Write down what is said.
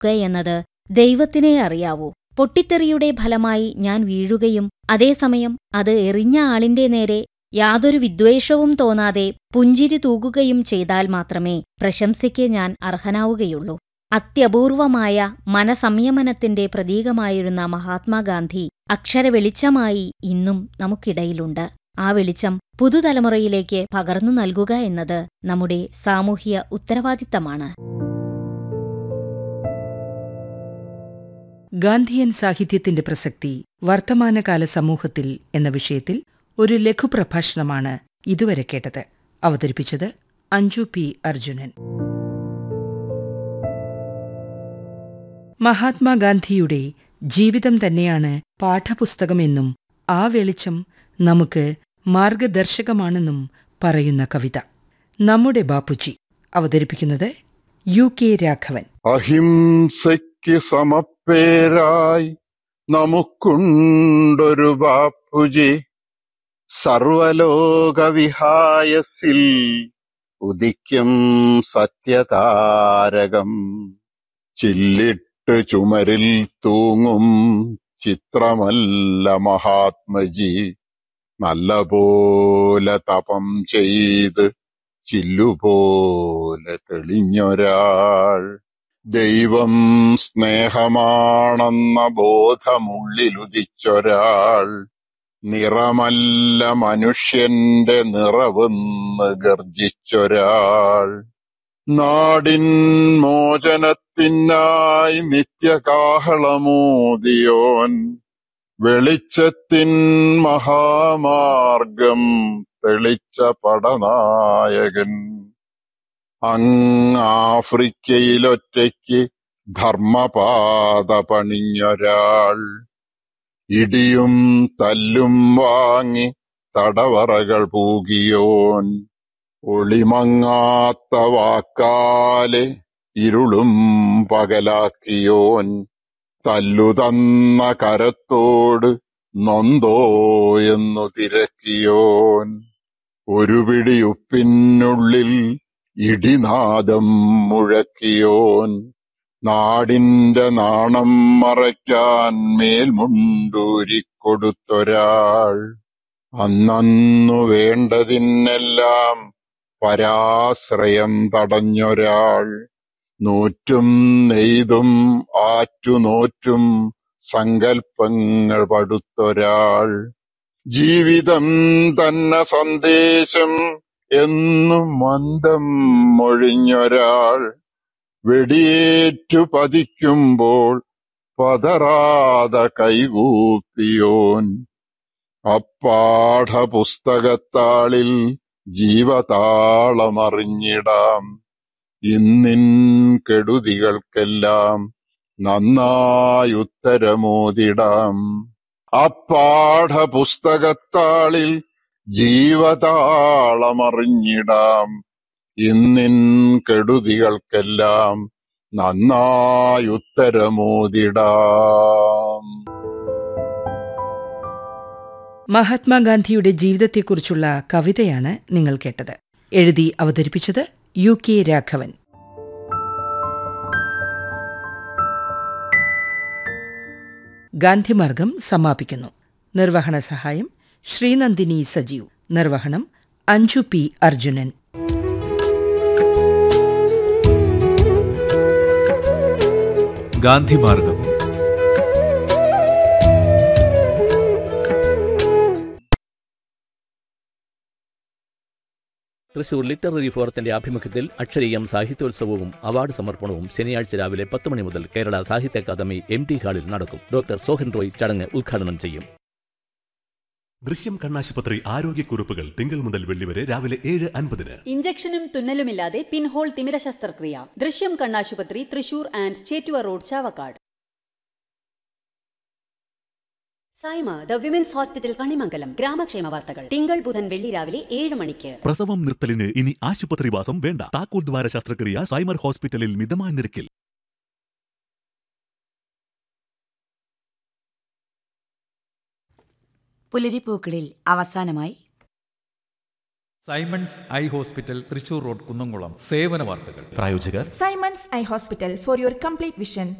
എന്നത് ദൈവത്തിനേ അറിയാവൂ പൊട്ടിത്തെറിയുടെ ഫലമായി ഞാൻ വീഴുകയും അതേസമയം അത് എറിഞ്ഞ ആളിന്റെ നേരെ യാതൊരു വിദ്വേഷവും തോന്നാതെ പുഞ്ചിരി തൂകുകയും ചെയ്താൽ മാത്രമേ പ്രശംസയ്ക്ക് ഞാൻ അർഹനാവുകയുള്ളൂ അത്യപൂർവമായ മനസംയമനത്തിന്റെ പ്രതീകമായിരുന്ന മഹാത്മാഗാന്ധി അക്ഷരവെളിച്ചമായി ഇന്നും നമുക്കിടയിലുണ്ട് ആ വെളിച്ചം പുതുതലമുറയിലേക്ക് പകർന്നു നൽകുക എന്നത് നമ്മുടെ സാമൂഹ്യ ഉത്തരവാദിത്തമാണ് ഗാന്ധിയൻ സാഹിത്യത്തിന്റെ പ്രസക്തി വർത്തമാനകാല സമൂഹത്തിൽ എന്ന വിഷയത്തിൽ ഒരു ലഘുപ്രഭാഷണമാണ് ഇതുവരെ കേട്ടത് അവതരിപ്പിച്ചത് അഞ്ജു പി അർജുനൻ മഹാത്മാഗാന്ധിയുടെ ജീവിതം തന്നെയാണ് പാഠപുസ്തകമെന്നും ആ വെളിച്ചം നമുക്ക് മാർഗദർശകമാണെന്നും പറയുന്ന കവിത നമ്മുടെ ബാപ്പുജി അവതരിപ്പിക്കുന്നത് യു കെ രാഘവൻ അഹിംസയ്ക്ക് സമപ്പേരായി നമുക്കുണ്ടൊരു ബാപ്പുജി സർവലോകവിഹായസിൽ ഉദിക്കും സത്യതാരകം ചില്ലിട്ട് ചുമരിൽ തൂങ്ങും ചിത്രമല്ല മഹാത്മജി നല്ല പോലെ തപം ചെയ്ത് ചില്ലുപോലെ തെളിഞ്ഞൊരാൾ ദൈവം സ്നേഹമാണെന്ന ബോധമുള്ളിലുദിച്ചൊരാൾ നിറമല്ല മനുഷ്യന്റെ നിറവെന്ന് ഗർജിച്ചൊരാൾ നാടിൻ മോചനത്തിനായി നിത്യകാഹളമോദിയോൻ വെളിച്ചത്തിൻ മഹാമാർഗം തെളിച്ച പടനായകൻ അങ്ങ് ആഫ്രിക്കയിലൊറ്റയ്ക്ക് ധർമ്മപാത പണിഞ്ഞൊരാൾ ഇടിയും തല്ലും വാങ്ങി തടവറകൾ പൂകിയോൻ ഒളിമങ്ങാത്ത വാക്കാലെ ഇരുളും പകലാക്കിയോൻ തല്ലുതന്ന കരത്തോട് നൊന്തോ എന്നു തിരക്കിയോൻ ഒരു പിടി ഉപ്പിനുള്ളിൽ ഇടിനാദം മുഴക്കിയോൻ നാടിന്റെ നാണം മറയ്ക്കാൻ മേൽമുണ്ടൂരിക്കൊടുത്തൊരാൾ അന്നന്നു വേണ്ടതിനെല്ലാം പരാശ്രയം തടഞ്ഞൊരാൾ നൂറ്റും നെയ്തും ആറ്റുനോറ്റും സങ്കൽപ്പങ്ങൾ പടുത്തൊരാൾ ജീവിതം തന്നെ സന്ദേശം എന്നും മന്ദം മൊഴിഞ്ഞൊരാൾ വെടിയേറ്റു പതിക്കുമ്പോൾ പതറാതെ കൈകൂപ്പിയോൻ അപ്പാഠപുസ്തകത്താളിൽ ജീവതാളമറിഞ്ഞിടാം ഇന്നിൻ കെടുതികൾക്കെല്ലാം നന്നായുത്തരമോതിടാം അപ്പാഠപുസ്തകത്താളിൽ ജീവതാളമറിഞ്ഞിടാം ഇന്നിൻ കെടുതികൾക്കെല്ലാം നന്നായുത്തരമോതിടാം മഹാത്മാഗാന്ധിയുടെ ജീവിതത്തെക്കുറിച്ചുള്ള കവിതയാണ് നിങ്ങൾ കേട്ടത് എഴുതി അവതരിപ്പിച്ചത് യു കെ രാഘവൻ ഗാന്ധിമാർഗം സമാപിക്കുന്നു നിർവഹണ സഹായം ശ്രീനന്ദിനി സജീവ് നിർവഹണം അഞ്ജു പി അർജുനൻ ഗാന്ധിമാർഗം തൃശൂർ ലിറ്റററി ഫോറത്തിന്റെ ആഭിമുഖ്യത്തിൽ അക്ഷരീയം സാഹിത്യോത്സവവും അവാർഡ് സമർപ്പണവും ശനിയാഴ്ച രാവിലെ പത്ത് മണി മുതൽ കേരള സാഹിത്യ അക്കാദമി എം ടി ഹാളിൽ നടക്കും ഡോക്ടർ സോഹൻ റോയ് ചടങ്ങ് ഉദ്ഘാടനം ചെയ്യും ദൃശ്യം കണ്ണാശുപത്രി ആരോഗ്യക്കുറിപ്പുകൾ തിങ്കൾ മുതൽ വെള്ളി വരെ രാവിലെ ഏഴ് അൻപതിന് ഇഞ്ചക്ഷനും തുന്നലുമില്ലാതെ പിൻഹോൾ തിമിര ശസ്ത്രക്രിയ ദൃശ്യം കണ്ണാശുപത്രി Thrissur and Chettuva road Chavakkad Saima the women's hospital Kanimangalam ഗ്രാമക്ഷേമ വാർത്തകൾ തിങ്കൾ ബുധൻ വെള്ളി രാവിലെ ഏഴ് മണിക്ക് പ്രസവം നിർത്തലിന് ഇനി ആശുപത്രിവാസം വേണ്ട താക്കോൽ ദ്വാര ശസ്ത്രക്രിയ സൈമർ ഹോസ്പിറ്റലിൽ മിതമായ നിരക്കിൽ പുലരിപ്പൂക്കളിൽ അവസാനമായി Simon's eye hospital Thrissur road Kunnamkulam സേവന വാർത്തകൾ പ്രായോജകർ Simon's Eye Hospital for your complete vision.